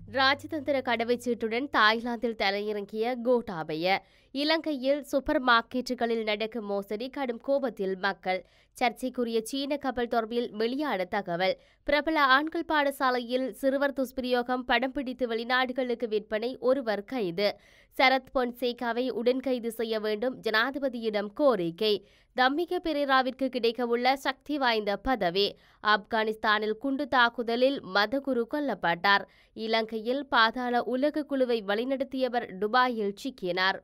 ராஜதந்திர கடவுச்சீட்டுடன் தாய்லாந்தில் தலையிறங்கிய கோட்டாபய இலங்கையில் சூப்பர் மார்க்கெட்டுகளில் நடக்கும் மோசடி கடும் கோபத்தில் மக்கள் சர்ச்சைக்குரிய சீன கப்பல் தொடர்பில் வெளியான தகவல் பிரபல ஆண்கள் பாடசாலையில் சிறுவர் துஷ்பிரயோகம் படம் பிடித்து வெளிநாடுகளுக்கு விற்பனை ஒருவர் கைது சரத் பொன்சேகாவை உடன் கைது செய்ய வேண்டும் ஜனாதிபதியிடம் கோரிக்கை தம்மிக பெரேராவிற்கு கிடைக்கவுள்ள சக்தி வாய்ந்த பதவி ஆப்கானிஸ்தானில் குண்டு தாக்குதலில் மதகுரு கொல்லப்பட்டார் இலங்கையில் பாதாள உலக குழுவை வழிநடத்தியவர் துபாயில் சிக்கினார்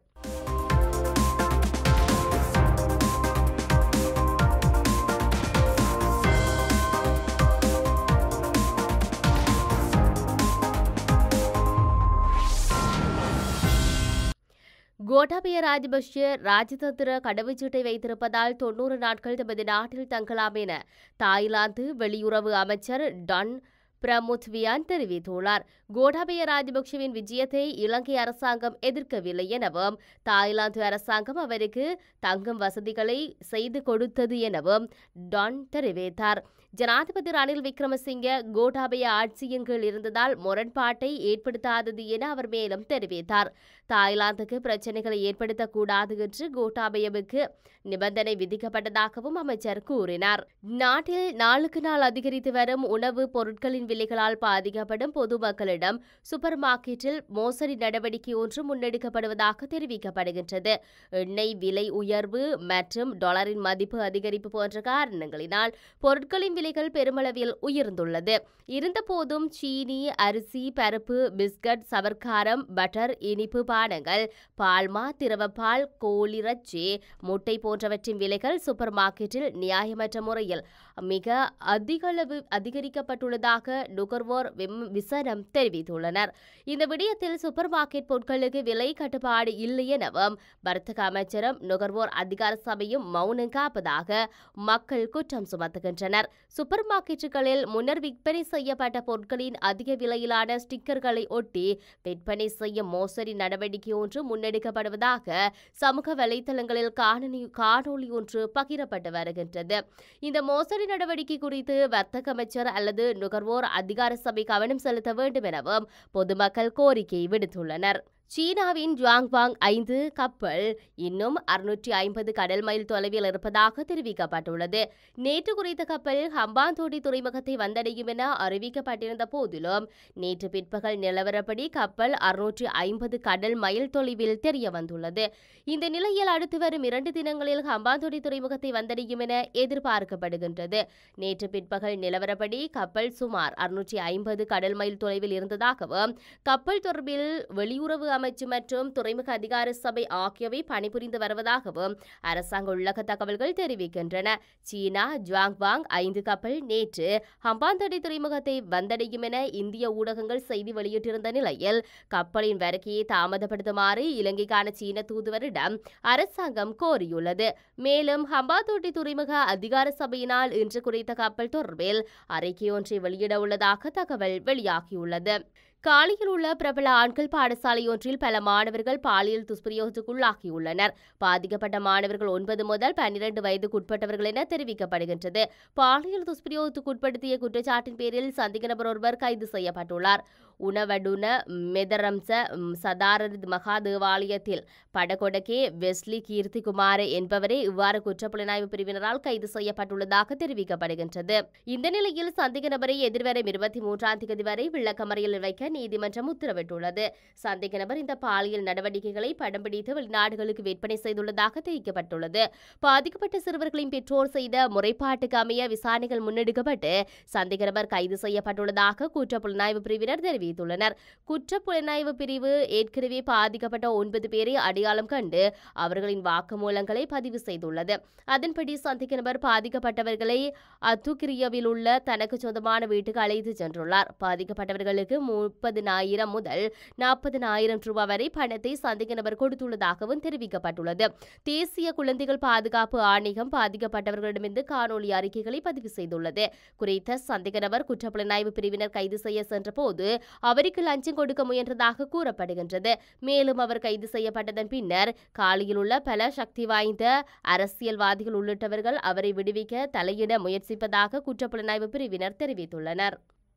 கோட்டாபய ராஜபக்ஷ ராஜதந்திர கடவுச்சீட்டை வைத்திருப்பதால் தொன்னூறு நாட்கள் தமது நாட்டில் தங்கலாம் என தாய்லாந்து வெளியுறவு அமைச்சர் டன் பிரமுத்வியான் தெரிவித்துள்ளார் கோட்டாபய ராஜபக்ஷவின் விஜயத்தை இலங்கை அரசாங்கம் எதிர்க்கவில்லை எனவும் தாய்லாந்து அரசாங்கம் அவருக்கு தங்கும் வசதிகளை செய்து கொடுத்தது எனவும் டான் தெரிவித்தார் ஜனாதிபதி ரணில் விக்ரமசிங்க கோட்டாபய ஆட்சியின் கீழ் இருந்ததால் முரண்பாட்டை ஏற்படுத்தாதது என அவர் மேலும் தெரிவித்தார் தாய்லாந்துக்கு பிரச்சனைகளை ஏற்படுத்தக்கூடாது என்று கோட்டாபயவுக்கு நிபந்தனை விதிக்கப்பட்டதாகவும் அமைச்சர் கூறினார் நாட்டில் நாளுக்கு நாள் அதிகரித்து வரும் உணவு பொருட்களின் விலைகளால் பாதிக்கப்படும் பொதுமக்களிடம் சூப்பர் மார்க்கெட்டில் மோசடி நடவடிக்கை ஒன்று முன்னெடுக்கப்படுவதாக தெரிவிக்கப்படுகின்றது எண்ணெய் விலை உயர்வு மற்றும் டாலரின் மதிப்பு அதிகரிப்பு போன்ற காரணங்களினால் பொருட்களின் விலைகள் பெருமளவில் உயர்ந்துள்ளது இருந்தபோதும் சீனி அரிசி பருப்பு பிஸ்கட் சவர்க்காரம் பட்டர் இனிப்பு பானங்கள் பால்மா திரவப்பால் கோழி இறைச்சி முட்டை போன்றவற்றின் விலைகள் சூப்பர் மார்க்கெட்டில் நியாயமற்ற முறையில் மிக அதிக அளவு அதிகரிக்கப்பட்டுள்ளதாக நுகர்வோர் விம்- விசனம் தெரிவித்துள்ளனர் இந்த விடயத்தில் சூப்பர் மார்க்கெட் பொருட்களுக்கு விலை கட்டுப்பாடு இல்லை எனவும் வர்த்தக அமைச்சரும் நுகர்வோர் அதிகார சபையும் மௌனம் காப்பதாக மக்கள் குற்றம் சுமத்துகின்றனர் சூப்பர் மார்க்கெட்டுகளில் முன்னர் விற்பனை செய்யப்பட்ட பொருட்களின் அதிக விலையிலான ஸ்டிக்கர்களை ஒட்டி விற்பனை செய்யும் மோசடி நடவடிக்கை ஒன்று முன்னெடுக்கப்படுவதாக சமூக வலைதளங்களில் காணொலி காணொளி ஒன்று பகிரப்பட்டு வருகின்றது இந்த மோசடி நடவடிக்கை குறித்து வர்த்தக அமைச்சர் அல்லது நுகர்வோர் அதிகார சபை கவனம் செலுத்த வேண்டும் எனவும் பொதுமக்கள் கோரிக்கை விடுத்துள்ளனர் சீனாவின் ஜுவாங்வாங் ஐந்து கப்பல் இன்னும் அறுநூற்றி ஐம்பது கடல் மைல் தொலைவில் இருப்பதாக தெரிவிக்கப்பட்டுள்ளது நேற்று குறித்த கப்பல் ஹம்பாந்தோட்டை துறைமுகத்தை வந்தடையும் என அறிவிக்கப்பட்டிருந்த போதிலும் நேற்று பிற்பகல் நிலவரப்படி கப்பல் அறுநூற்றி ஐம்பது கடல் மைல் தொலைவில் தெரிய வந்துள்ளது இந்த நிலையில் அடுத்து வரும் இரண்டு தினங்களில் ஹம்பாந்தோட்டை துறைமுகத்தை வந்தடையும் என எதிர்பார்க்கப்படுகின்றது நேற்று பிற்பகல் நிலவரப்படி கப்பல் சுமார் அறுநூற்றி ஐம்பது கடல் மைல் தொலைவில் இருந்ததாகவும் கப்பல் தொடர்பில் வெளியுறவு அமைச்சு மற்றும் துறைமுக அதிகார சபை ஆகியவை பணிபுரிந்து வருவதாகவும் அரசாங்க உள்ளக தகவல்கள் தெரிவிக்கின்றன சீனா ஜுவாங்வாங் ஐந்து கப்பல் நேற்று ஹம்பாந்தோட்டை துறைமுகத்தை வந்தடையும் என இந்திய ஊடகங்கள் செய்தி வெளியிட்டிருந்த நிலையில் கப்பலின் வருகையை தாமதப்படுத்துமாறு இலங்கைக்கான சீன தூதுவரிடம் அரசாங்கம் கோரியுள்ளது மேலும் ஹம்பாந்தோட்டை துறைமுக அதிகார சபையினால் இன்று குறித்த கப்பல் தொடர்பில் அறிக்கை ஒன்றை வெளியிட உள்ளதாக தகவல் வெளியாகியுள்ளது காலியில் உள்ள பிரபல ஆண்கள் பாடசாலை ஒன்றில் பல மாணவர்கள் பாலியல் துஷ்பிரயோகத்துக்குள்ளாகியுள்ளனர் பாதிக்கப்பட்ட மாணவர்கள் ஒன்பது முதல் பன்னிரண்டு வயதுக்குட்பட்டவர்கள் என தெரிவிக்கப்படுகின்றது பாலியல் துஷ்பிரயோகத்துக்குட்படுத்திய குற்றச்சாட்டின் பேரில் சந்தேக நபர் ஒருவர் கைது செய்யப்பட்டுள்ளார் உணவடுன மெதரம்ச ம், சதாரத் மகா தேவாலயத்தில் படகொடக்கே வெஸ்லி கீர்த்திகுமார் என்பவரே இவ்வாறு குற்றப்புலனாய்வு பிரிவினரால் கைது செய்யப்பட்டுள்ளதாக தெரிவிக்கப்படுகின்றது இந்த நிலையில் சந்தேக நபரை எதிர்வரும் இருபத்தி மூன்றாம் தேதி வரை விளக்கமறையில் வைக்க நீதிமன்றம் உத்தரவிட்டுள்ளது சந்தேக நபர் இந்த பாலியல் நடவடிக்கைகளை படம் பிடித்து வெளிநாடுகளுக்கு விற்பனை செய்துள்ளதாக தெரிவிக்கப்பட்டுள்ளது பாதிக்கப்பட்ட சிறுவர்களின் பெற்றோர் செய்த முறைப்பாட்டுக்கு அமைய விசாரணைகள் முன்னெடுக்கப்பட்டு சந்தேக நபர் கைது செய்யப்பட்டுள்ளதாக குற்றப்புலனாய்வு பிரிவினர் தெரிவித்துள்ளனர் குற்றப்புலனாய்வு பிரிவு ஏற்கனவே பாதிக்கப்பட்ட ஒன்பது பேரை அடையாளம் கண்டு அவர்களின் வாக்குமூலங்களை பதிவு செய்துள்ளது அதன்படி சந்தேக நபர் பாதிக்கப்பட்டவர்களை அத்துக்கிரியவில் உள்ள தனக்கு சொந்தமான வீட்டுக்கு அழைத்து சென்றுள்ளார் பாதிக்கப்பட்டவர்களுக்கு முப்பதினாயிரம் முதல் நாற்பதினாயிரம் ரூபாய் வரை பணத்தை சந்தேக நபர் கொடுத்துள்ளதாகவும் தெரிவிக்கப்பட்டுள்ளது தேசிய குழந்தைகள் பாதுகாப்பு ஆணையம் பாதிக்கப்பட்டவர்களிடமிருந்து காணொலி அறிக்கைகளை பதிவு செய்துள்ளது குறித்த சந்தேக நபர் குற்றப்புலனாய்வு பிரிவினர் கைது செய்ய சென்றபோது அவருக்கு லஞ்சம் கொடுக்க முயன்றதாக கூறப்படுகின்றது மேலும் அவர் கைது செய்யப்பட்டதன் பின்னர் காலியில் உள்ள பல சக்தி வாய்ந்த அரசியல்வாதிகள் உள்ளிட்டவர்கள் அவரை விடுவிக்க தலையிட முயற்சிப்பதாக குற்றப்புலனாய்வு பிரிவினர் தெரிவித்துள்ளனர்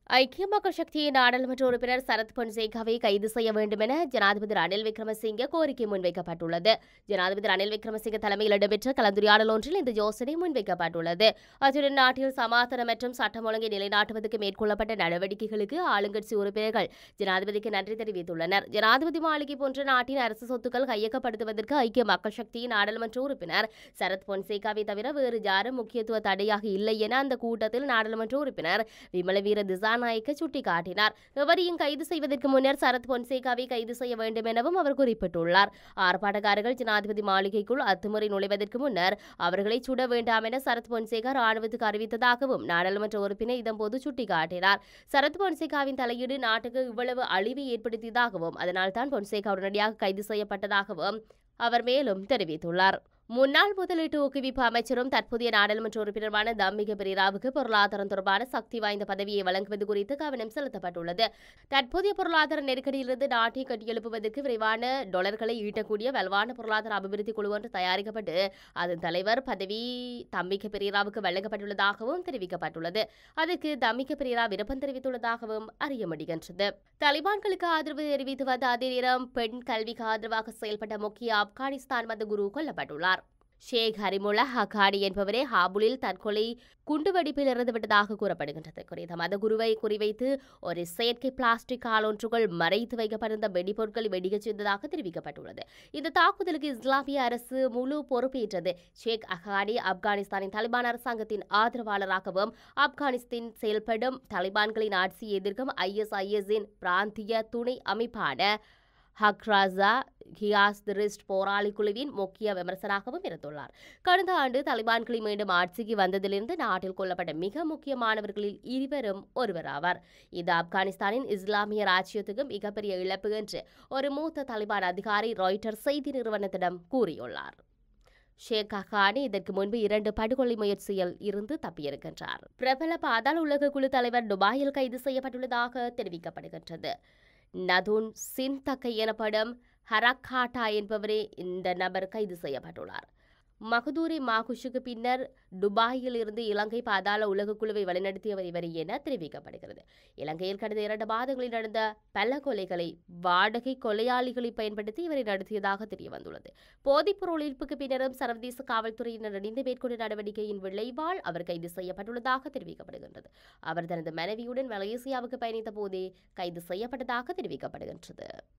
ஐக்கிய மக்கள் சக்தியின் நாடாளுமன்ற உறுப்பினர் சரத் பொன்சேகாவை கைது செய்ய வேண்டும் என ஜனாதிபதி ரணில் விக்ரமசிங்கே கோரிக்கை முன்வைக்கப்பட்டுள்ளது ஜனாதிபதி ரணில் விக்ரமசிங்கே தலைமையில் இடம்பெற்ற கலந்துரையாடல் ஒன்றில் இந்த யோசனை முன்வைக்கப்பட்டுள்ளது அத்துடன் நாட்டில் சமாதானம் மற்றும் சட்டம் ஒழுங்கை நிலைநாட்டுவதற்கு மேற்கொள்ளப்பட்ட நடவடிக்கைகளுக்கு ஆளுங்கட்சி உறுப்பினர்கள் ஜனாதிபதிக்கு நன்றி தெரிவித்துள்ளனர் ஜனாதிபதி மாளிகை போன்ற நாட்டின் அரசு சொத்துக்கள் கையகப்படுத்துவதற்கு ஐக்கிய மக்கள் சக்தியின் நாடாளுமன்ற உறுப்பினர் சரத் பொன்சேகாவை தவிர வேறு யாரும் முக்கியத்துவ தடையாக இல்லை என அந்த கூட்டத்தில் நாடாளுமன்ற உறுப்பினர் விமல வீர திசாநாயக்க சுட்டிக்காட்டினார் எவரையும் கைது செய்வதற்கு முன்னர் சரத் பொன்சேகாவை கைது செய்ய வேண்டும் எனவும் அவர் குறிப்பிட்டுள்ளார் ஆர்ப்பாட்டக்காரர்கள் ஜனாதிபதி மாளிகைக்குள் அத்துமுறை நுழைவதற்கு முன்னர் அவர்களை சுட வேண்டாம் என சரத் பொன்சேகா ராணுவத்துக்கு அறிவித்ததாகவும் நாடாளுமன்ற உறுப்பினர் இதன்போது சுட்டிக்காட்டினார் சரத் பொன்சேகாவின் தலையீடு நாட்டுக்கு இவ்வளவு அழிவை ஏற்படுத்தியதாகவும் அதனால்தான் பொன்சேகா உடனடியாக கைது செய்யப்பட்டதாகவும் அவர் மேலும் தெரிவித்துள்ளார் முன்னாள் முதலீட்டு ஊக்குவிப்பு அமைச்சரும் தற்போதைய நாடாளுமன்ற உறுப்பினருமான தம்மிக பெரேராவுக்கு பொருளாதாரம் தொடர்பான சக்தி வாய்ந்த பதவியை வழங்குவது குறித்து கவனம் செலுத்தப்பட்டுள்ளது தற்போதைய பொருளாதார நெருக்கடியிலிருந்து நாட்டை கட்டியெழுப்புவதற்கு விரைவான டாலர்களை ஈட்டக்கூடிய வலுவான பொருளாதார அபிவிருத்தி குழு ஒன்று தயாரிக்கப்பட்டு அதன் தலைவர் பதவி தம்மிக பெரேராவுக்கு வழங்கப்பட்டுள்ளதாகவும் தெரிவிக்கப்பட்டுள்ளது அதற்கு தம்மிக பெரேரா விருப்பம் தெரிவித்துள்ளதாகவும் அறிய முடிகின்றது தலிபான்களுக்கு ஆதரவு தெரிவித்து வந்த அதே நேரம் பெண் கல்விக்கு ஆதரவாக செயல்பட்ட முக்கிய ஆப்கானிஸ்தான் மத குரு கொல்லப்பட்டுள்ளார் ஷேக் ஹரிமுல்லா ஹகாடி என்பவரே ஹாபுலில் தற்கொலை குண்டுவெடிப்பில் இறந்துவிட்டதாக கூறப்படுகின்றது குறித்த மத குருவை குறிவைத்து ஒரு செயற்கை பிளாஸ்டிக் காலொன்றுகள் மறைத்து வைக்கப்பட்டிருந்த வெடிபொருட்கள் வெடிக்கச் செய்ததாக தெரிவிக்கப்பட்டுள்ளது இந்த தாக்குதலுக்கு இஸ்லாமிய அரசு முழு பொறுப்பேற்றது ஷேக் அகாடி ஆப்கானிஸ்தானின் தலிபான் அரசாங்கத்தின் ஆதரவாளராகவும் ஆப்கானிஸ்தான் செயல்படும் தலிபான்களின் ஆட்சியை எதிர்க்கும் ஐஎஸ்ஐஎஸ்இன் பிராந்திய துணை அமைப்பான ஹக்ராசா ஹியாஸ் திரிஸ்ட் போராளி குழுவின் முக்கிய விமர்சனாகவும் இருந்துள்ளார் கடந்த ஆண்டு தலிபான்களை மீண்டும் ஆட்சிக்கு வந்ததிலிருந்து நாட்டில் கொல்லப்பட்ட மிக முக்கியமானவர்களில் இருவரும் ஒருவராவார் இது ஆப்கானிஸ்தானின் இஸ்லாமிய ராஜ்யத்துக்கு மிகப்பெரிய இழப்பு என்று ஒரு மூத்த தலிபான் அதிகாரி ராய்டர் செய்தி நிறுவனத்திடம் கூறியுள்ளார் ஷேக் அகானி இதற்கு முன்பு இரண்டு படுகொலை முயற்சியில் இருந்து தப்பியிருக்கின்றார் பிரபல பாதாள உலக குழு தலைவர் துபாயில் கைது செய்யப்பட்டுள்ளதாக தெரிவிக்கப்படுகின்றது நதுன் சின்தக்கை எனப்படும் ஹரக்காட்டா என்பவரே இந்த நபர் கைது செய்யப்பட்டுள்ளார் மகதூரி மாகுஷுக்கு பின்னர் துபாயில் இருந்து இலங்கை பாதாள உலக குழுவை வழிநடத்தியவர் இவர் என தெரிவிக்கப்படுகிறது இலங்கையில் கடந்த இரண்டு மாதங்களில் நடந்த பல கொலைகளை வாடகை கொலையாளிகளை பயன்படுத்தி இவரை நடத்தியதாக தெரிய வந்துள்ளது போதைப்பொருள் ஒழிப்புக்கு பின்னரும் சர்வதேச காவல்துறையினர் இணைந்து மேற்கொண்ட நடவடிக்கையின் விளைவால் அவர் கைது செய்யப்பட்டுள்ளதாக தெரிவிக்கப்படுகின்றது அவர் தனது மனைவியுடன் மலேசியாவுக்கு பயணித்த போதே கைது செய்யப்பட்டதாக தெரிவிக்கப்படுகின்றது